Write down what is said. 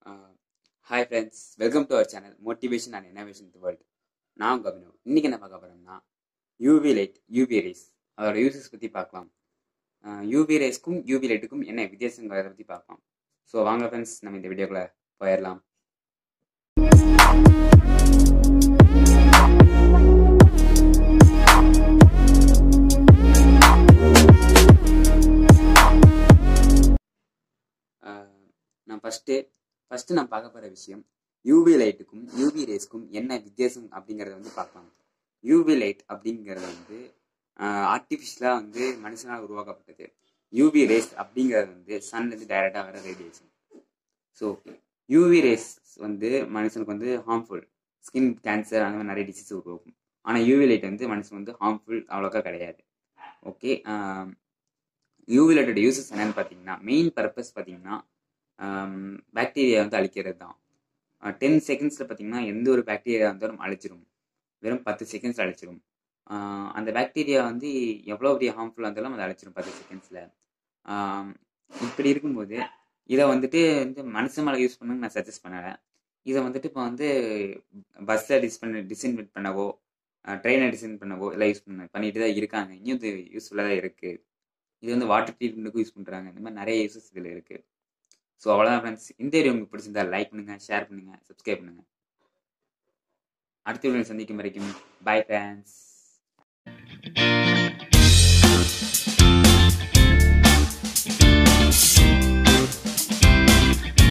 hi friends welcome to our channel motivation and innovation the world நான் உங்கள் அபினவ் இன்றைக்கி என்ன பார்க்க போகிறோம்னா யூவி லைட் யூவி ரேஸ் அதோட யூசஸ் பற்றி பார்க்கலாம் யூவி ரேஸ்க்கும் யூவி லைட்டுக்கும் என்ன வித்தியாசங்கிறத பற்றி பார்க்கலாம் ஸோ வாங்க ஃப்ரெண்ட்ஸ் நம்ம இந்த வீடியோக்குள்ளே போயிடலாம் ஆஹ் நான் ஃபஸ்ட்டு ஃபஸ்ட்டு நான் பார்க்க போகிற விஷயம் யூவி லைட்டுக்கும் யூவி ரேஸ்க்கும் என்ன வித்தியாசம் அப்படிங்கிறத வந்து பார்க்கலாம் யூவி லைட் அப்படிங்கிறது வந்து ஆர்டிஃபிஷியலாக வந்து மனுஷனால் உருவாக்கப்பட்டது யூவி ரேஸ் அப்படிங்கிறது வந்து சன்லேருந்து டைரெக்டாக வர ரேடியேஷன் ஸோ யூவி ரேஸ் வந்து மனுஷனுக்கு வந்து ஹார்ம்ஃபுல் ஸ்கின் கேன்சர் அந்த மாதிரி நிறைய டிசீஸ் உருவாக்கும் ஆனால் யூவி லைட் வந்து மனுஷன் வந்து ஹார்ம்ஃபுல் அவ்வளோக்கா கிடையாது ஓகே யூவி லைட்டோட யூசஸ் என்னன்னு பார்த்தீங்கன்னா மெயின் பர்பஸ் பார்த்தீங்கன்னா பாக்டீரியா வந்து அழிக்கிறது தான் டென் செகண்ட்ஸில் பார்த்தீங்கன்னா எந்த ஒரு பாக்டீரியா இருந்தாலும் அழிச்சிரும் வெறும் பத்து செகண்ட்ஸ் அழிச்சிரும் ஆஹ் அந்த பாக்டீரியா வந்து எவ்வளோ பெரிய ஹார்ம்ஃபுல்லாக இருந்தாலும் அதை அழிச்சிரும் பத்து செகண்ட்ஸில் இப்படி இருக்கும்போது இதை வந்துட்டு வந்து மனுஷன் மேலே யூஸ் பண்ணுங்க நான் சஜஸ்ட் பண்ணலை இதை வந்துட்டு இப்போ வந்து பஸ்ஸை டிஸ் பண்ண டிஸ்இன்வெர்ட் பண்ணவோ ட்ரெயினை டிசைன் பண்ணவோ எல்லாம் யூஸ் பண்ண பண்ணிட்டு தான் இருக்காங்க இன்னும் இது யூஸ்ஃபுல்லாக தான் இருக்குது இது வந்து வாட்டர் ட்ரீட்மெண்ட்டுக்கும் யூஸ் பண்ணுறாங்க இந்த மாதிரி நிறைய யூசஸ் இதில் இருக்குது ஸோ அவ்வளோதான் ஃப்ரெண்ட்ஸ் இந்த வீடியோ உங்களுக்கு பிடிச்சிருந்தா லைக் பண்ணுங்கள் ஷேர் பண்ணுங்கள் சப்ஸ்கிரைப் பண்ணுங்கள் அடுத்த வீடியோ சந்திக்கும் வரைக்கும் பாய் ஃப்ரெண்ட்ஸ்